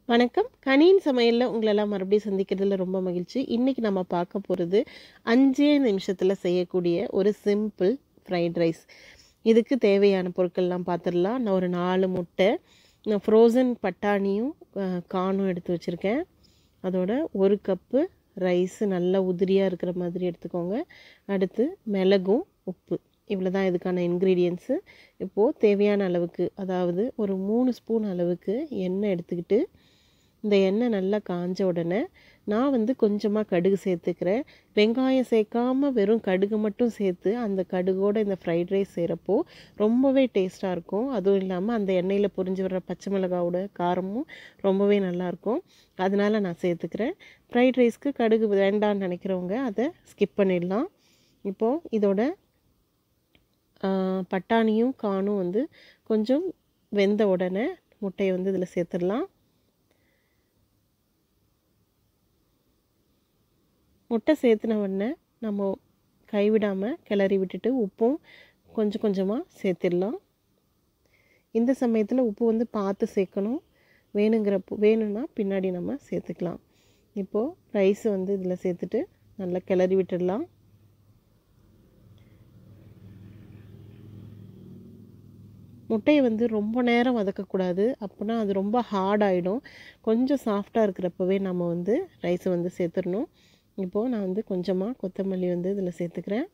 வணக்கம் கனியின் சமையலில் உங்களெல்லாம் மறுபடியும் சந்திக்கிறதுல ரொம்ப மகிழ்ச்சி இன்றைக்கி நம்ம பார்க்க போகிறது அஞ்சே நிமிஷத்தில் செய்யக்கூடிய ஒரு சிம்பிள் ஃப்ரைட் ரைஸ் இதுக்கு தேவையான பொருட்கள்லாம் பார்த்துடலாம் நான் ஒரு நாலு முட்டை நான் ஃப்ரோசன் பட்டாணியும் அஹ், கார்னும் எடுத்து வச்சுருக்கேன் அதோட ஒரு கப்பு ரைஸு நல்லா உதிரியாக இருக்கிற மாதிரி எடுத்துக்கோங்க அடுத்து மிளகும் உப்பு இவ்வளோ தான் இதுக்கான இன்க்ரீடியன்ஸு இப்போது தேவையான அளவுக்கு அதாவது ஒரு மூணு ஸ்பூன் அளவுக்கு எண்ணெய் எடுத்துக்கிட்டு இந்த எண்ணெய் நல்லா காஞ்ச உடனே நான் வந்து கொஞ்சமாக கடுகு சேர்த்துக்கிறேன் வெங்காயம் சேர்க்காம வெறும் கடுகு மட்டும் சேர்த்து அந்த கடுகோட இந்த ஃப்ரைட் ரைஸ் செய்கிறப்போ ரொம்பவே டேஸ்ட்டாக இருக்கும் அதுவும் இல்லாமல் அந்த எண்ணெயில் பொரிஞ்சு வர்ற பச்சை மிளகாவோட காரமும் ரொம்பவே நல்லாயிருக்கும் அதனால நான் சேர்த்துக்கிறேன் ஃப்ரைட் ரைஸ்க்கு கடுகு வேண்டாம்னு நினைக்கிறவங்க அதை ஸ்கிப் பண்ணிடலாம் இப்போது இதோட ஆ, பட்டாணியும் காணும் வந்து கொஞ்சம் வெந்த உடனே முட்டையை வந்து இதில் சேர்த்துடலாம் முட்டை சேர்த்துன உடனே நம்ம கைவிடாமல் கிளறி விட்டுட்டு உப்பும் கொஞ்சம் கொஞ்சமாக சேர்த்திடலாம் இந்த சமயத்தில் உப்பு வந்து பார்த்து சேர்க்கணும் வேணுங்கிறப்போ வேணும்னா பின்னாடி நம்ம சேர்த்துக்கலாம் இப்போது ரைஸ் வந்து இதில் சேர்த்துட்டு நல்லா கிளறி விட்டுடலாம் முட்டையை வந்து ரொம்ப நேரம் வதக்கக்கூடாது அப்படின்னா அது ரொம்ப ஹார்ட் ஆகிடும் கொஞ்சம் சாஃப்டாக இருக்கிறப்பவே நம்ம வந்து ரைஸை வந்து சேர்த்துடணும் இப்போது நான் வந்து கொஞ்சமாக கொத்தமல்லி வந்து இதில் சேர்த்துக்கிறேன்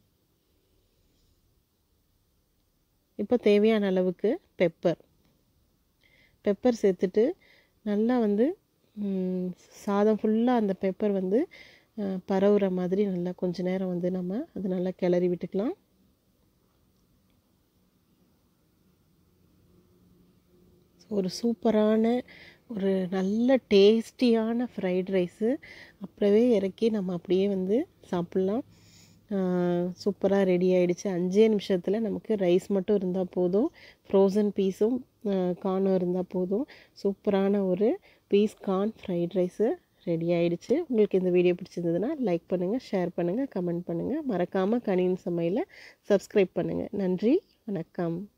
இப்போ தேவையான அளவுக்கு பெப்பர் பெப்பர் சேர்த்துட்டு நல்லா வந்து ம், சாதம் ஃபுல்லாக அந்த பெப்பர் வந்து அஹ், பரவுற மாதிரி நல்லா கொஞ்ச நேரம் வந்து நம்ம அது நல்லா கிளறி விட்டுக்கலாம் ஒரு சூப்பரான ஒரு நல்ல டேஸ்டியான ஃப்ரைட் ரைஸு அப்படியே இறக்கி நம்ம அப்படியே வந்து சாப்பிட்லாம் சூப்பராக ரெடி ஆயிடுச்சு அஞ்சே நிமிஷத்தில் நமக்கு ரைஸ் மட்டும் இருந்தால் போதும் ஃப்ரோசன் பீஸும் கார்னும் இருந்தால் போதும் சூப்பரான ஒரு peas corn fried rice ready ஆயிடுச்சு உங்களுக்கு இந்த வீடியோ பிடிச்சிருந்ததுன்னா லைக் பண்ணுங்கள் ஷேர் பண்ணுங்கள் கமெண்ட் பண்ணுங்கள் மறக்காமல் கணின் சமையலை சப்ஸ்கிரைப் பண்ணுங்கள் நன்றி வணக்கம்